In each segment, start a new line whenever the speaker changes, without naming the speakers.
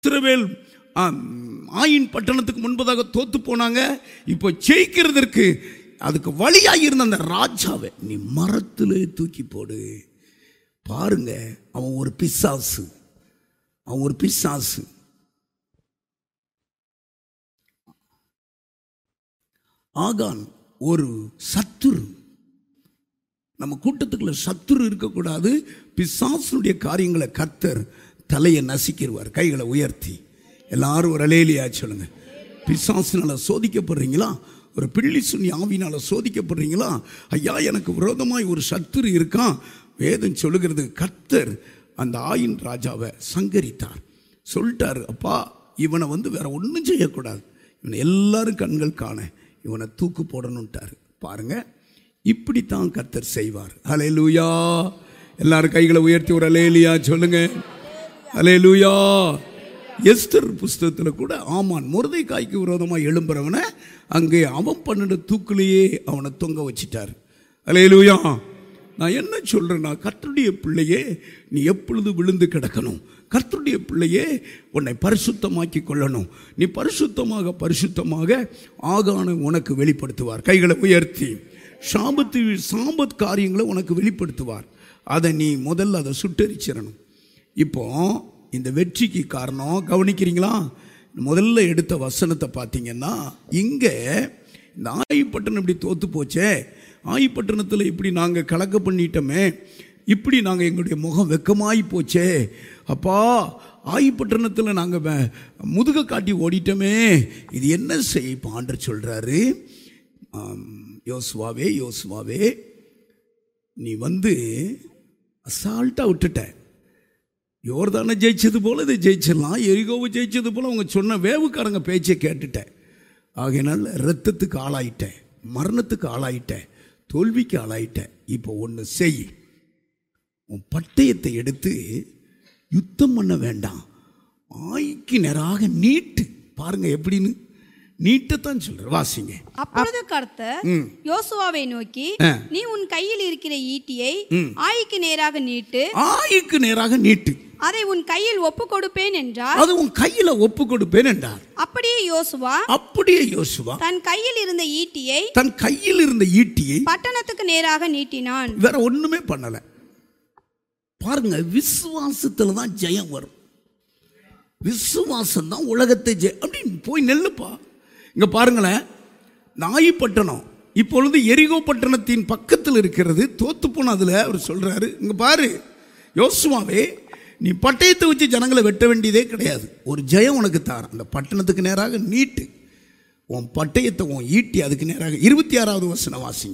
இஸ்ரவேல் ஆம், ஆயின் பட்டணத்துக்கு முன்பதாக தோத்து போனாங்க இப்போ ஜெயிக்கிறதற்கு அதுக்கு வழியாக இருந்த அந்த ராஜாவை நீ மரத்திலே தூக்கி போடு பாருங்க அவன் ஒரு பிசாசு அவன் ஒரு பிசாசு ஆகான் ஒரு சத்துரு நம்ம கூட்டத்துக்குள்ள சத்துரு இருக்கக்கூடாது பிசாசுடைய காரியங்களை கர்த்தர் தலையை நசிக்கிடுவார் கைகளை உயர்த்தி எல்லாரும் ஒரு அலேலியா சொல்லுங்க பிசாசுனால சோதிக்கப்படுறீங்களா ஒரு பிள்ளி சுனி ஆவினால சோதிக்கப்படுறீங்களா ஐயா எனக்கு விரோதமாய் ஒரு சத்துரு இருக்கான் வேதம் சொல்லுகிறது கர்த்தர் அந்த ஆயின் ராஜாவை சங்கரித்தார் சொல்லிட்டார் அப்பா இவனை வந்து வேற ஒன்றும் செய்யக்கூடாது இவனை எல்லாரும் கண்கள் காண இவனை தூக்கு போடணுன்ட்டார் பாருங்க இப்படித்தான் கர்த்தர் செய்வார் அலேலூயா எல்லாரும் கைகளை உயர்த்தி ஒரு அலேலியா சொல்லுங்க அலேலூயா எஸ்தர் புஸ்தகத்தில் கூட ஆமான் முருதைக்காய்க்கு விரோதமாக எழும்புறவனை அங்கே அவன் பண்ணின தூக்குலேயே அவனை தொங்க வச்சிட்டார் அலேலூயா நான் என்ன சொல்றேன்னா கர்த்தருடைய பிள்ளையே நீ எப்பொழுது விழுந்து கிடக்கணும் கர்த்தருடைய பிள்ளையே உன்னை பரிசுத்தமாக்கி கொள்ளணும் நீ பரிசுத்தமாக பரிசுத்தமாக ஆகான உனக்கு வெளிப்படுத்துவார் கைகளை உயர்த்தி சாபத்து சாபத் காரியங்களை உனக்கு வெளிப்படுத்துவார் அதை நீ முதல்ல அதை சுட்டரிச்சிடணும் இப்போ இந்த வெற்றிக்கு காரணம் கவனிக்கிறீங்களா முதல்ல எடுத்த வசனத்தை பார்த்தீங்கன்னா இங்கே இந்த ஆயிப்பட்டினம் இப்படி தோத்து போச்சே ஆயிப்பட்டினத்தில் இப்படி நாங்கள் கலக்க பண்ணிட்டோமே இப்படி நாங்கள் எங்களுடைய முகம் வெக்கமாகி போச்சே அப்பா ஆயிப்பட்டினத்தில் நாங்கள் முதுக காட்டி ஓடிட்டோமே இது என்ன செய்ய இப்போ ஆண்டர் சொல்கிறாரு யோசுவாவே யோசுவாவே நீ வந்து அசால்ட்டாக விட்டுட்ட யோர்தானை ஜெயிச்சது போல இதை ஜெயிச்சிடலாம் எரிகோவை ஜெயிச்சது போல அவங்க சொன்ன வேவுக்காரங்க பேச்சை கேட்டுட்டேன் ஆகையினால் ரத்தத்துக்கு ஆளாயிட்டேன் மரணத்துக்கு ஆளாயிட்டேன் தோல்விக்கு ஆளாயிட்டேன் இப்போ ஒன்று செய் உன் பட்டயத்தை எடுத்து யுத்தம் பண்ண வேண்டாம் ஆய்க்கு நேராக நீட்டு பாருங்க எப்படின்னு நீட்டத்தான் சொல்ற வாசிங்க
அப்பொழுது கர்த்தர் யோசுவாவை நோக்கி நீ உன் கையில் இருக்கிற ஈட்டியை ஆய்க்கு நேராக நீட்டு
ஆய்க்கு நேராக நீட்டு
அதை உன் கையில் ஒப்பு கொடுப்பேன் என்றார்
அது உன் கையில ஒப்பு கொடுப்பேன் என்றார்
அப்படியே யோசுவா
அப்படியே யோசுவா
தன் கையில் இருந்த ஈட்டியை
தன் கையில் இருந்த ஈட்டியை
பட்டணத்துக்கு நேராக நீட்டினான்
வேற ஒண்ணுமே பண்ணல பாருங்க விசுவாசத்துல தான் ஜெயம் வரும் விசுவாசம் தான் உலகத்தை ஜெய அப்படின்னு போய் நெல்லுப்பா இங்க பாருங்களேன் நாயிப்பட்டணம் இப்பொழுது எரிகோ பட்டணத்தின் பக்கத்தில் இருக்கிறது தோத்து போன அதுல அவர் சொல்றாரு இங்க பாரு யோசுவாவே நீ பட்டயத்தை வச்சு ஜனங்களை வெட்ட வேண்டியதே கிடையாது ஒரு ஜெயம் உனக்கு தார் அந்த பட்டணத்துக்கு நேராக நீட்டு உன் பட்டயத்தை உன் ஈட்டி அதுக்கு நேராக இருபத்தி ஆறாவது வசனம் வாசிங்க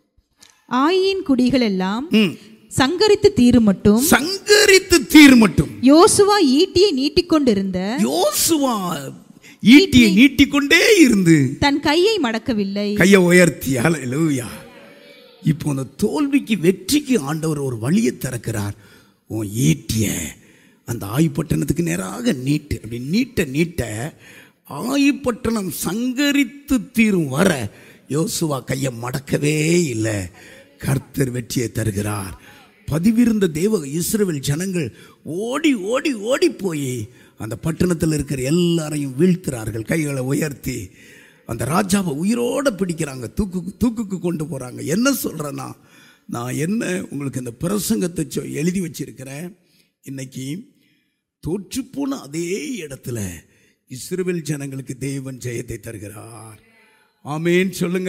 ஆயின் குடிகள் எல்லாம் சங்கரித்து தீரு மட்டும்
சங்கரித்து தீர் மட்டும்
யோசுவா ஈட்டியை நீட்டிக்கொண்டிருந்த
யோசுவா ஈட்டியை நீட்டிக்கொண்டே இருந்து
தன் கையை மடக்கவில்லை
கையை உயர்த்தி ஹalleluya இப்போ அந்த தோல்விக்கு வெற்றிக்கு ஆண்டவர் ஒரு வழியை திறக்கிறார் உன் ஈட்டிய அந்த ஆயுப்பட்டணத்துக்கு நேராக நீட்டு அப்படி நீட்ட நீட்ட ஆயுப்பட்டணம் சங்கரித்து தீரும் வர யோசுவா கையை மடக்கவே இல்லை கர்த்தர் வெற்றியை தருகிறார் பதிவிருந்த தேவ இஸ்ரவேல் ஜனங்கள் ஓடி ஓடி ஓடி போய் அந்த பட்டணத்தில் இருக்கிற எல்லாரையும் வீழ்த்துறார்கள் கைகளை உயர்த்தி அந்த ராஜாவை உயிரோட பிடிக்கிறாங்க தூக்குக்கு தூக்குக்கு கொண்டு போகிறாங்க என்ன சொல்கிறேன்னா நான் என்ன உங்களுக்கு இந்த பிரசங்கத்தை சொ- எழுதி வச்சிருக்கிறேன் இன்னைக்கு தோற்றுப்போன அதே இடத்துல இஸ்ரவேல் ஜனங்களுக்கு தேவன் ஜெயத்தை தருகிறார் ஆமேன் சொல்லுங்க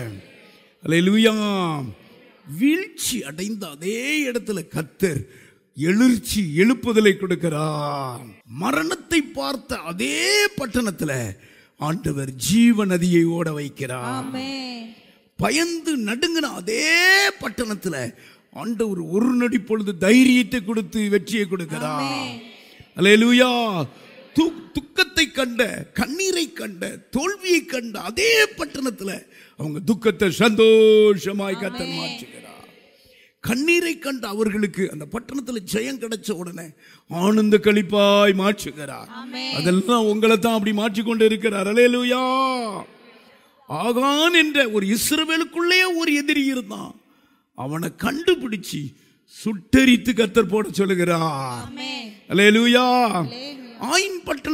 அல்லேலூயா வீழ்ச்சி அடைந்த அதே இடத்துல கத்தர் எழுச்சி எழுப்புதலை கொடுக்கிறார் மரணத்தை பார்த்த அதே பட்டணத்துல ஆண்டவர் ஜீவ நதியை ஓட வைக்கிறார் பயந்து நடுங்கின அதே பட்டணத்துல ஆண்டவர் ஒரு நொடி பொழுது தைரியத்தை கொடுத்து வெற்றியை கொடுக்கிறார் அல்லேலூயா து துக்கத்தை கண்ட கண்ணீரை கண்ட தோல்வியை கண்ட அதே பட்டணத்துல அவங்க துக்கத்தை சந்தோஷமாய் கத்தர் மாற்றுகிறார் கண்ணீரை கண்ட அவர்களுக்கு அந்த பட்டணத்துல ஜெயம் கிடைச்ச உடனே ஆனந்த கழிப்பாய் மாற்றுகிறார் அதெல்லாம் உங்களை தான் அப்படி மாற்றிக்கொண்டு இருக்கிறார் அலேலுயா ஆகான் என்ற ஒரு இஸ்ரவேலுக்குள்ளே ஒரு எதிரி இருந்தான் அவனை கண்டுபிடிச்சு சுட்டெரித்து கத்தர் போட சொல்லுகிறார் அல்லேலூயா ஆயின் பட்டணம்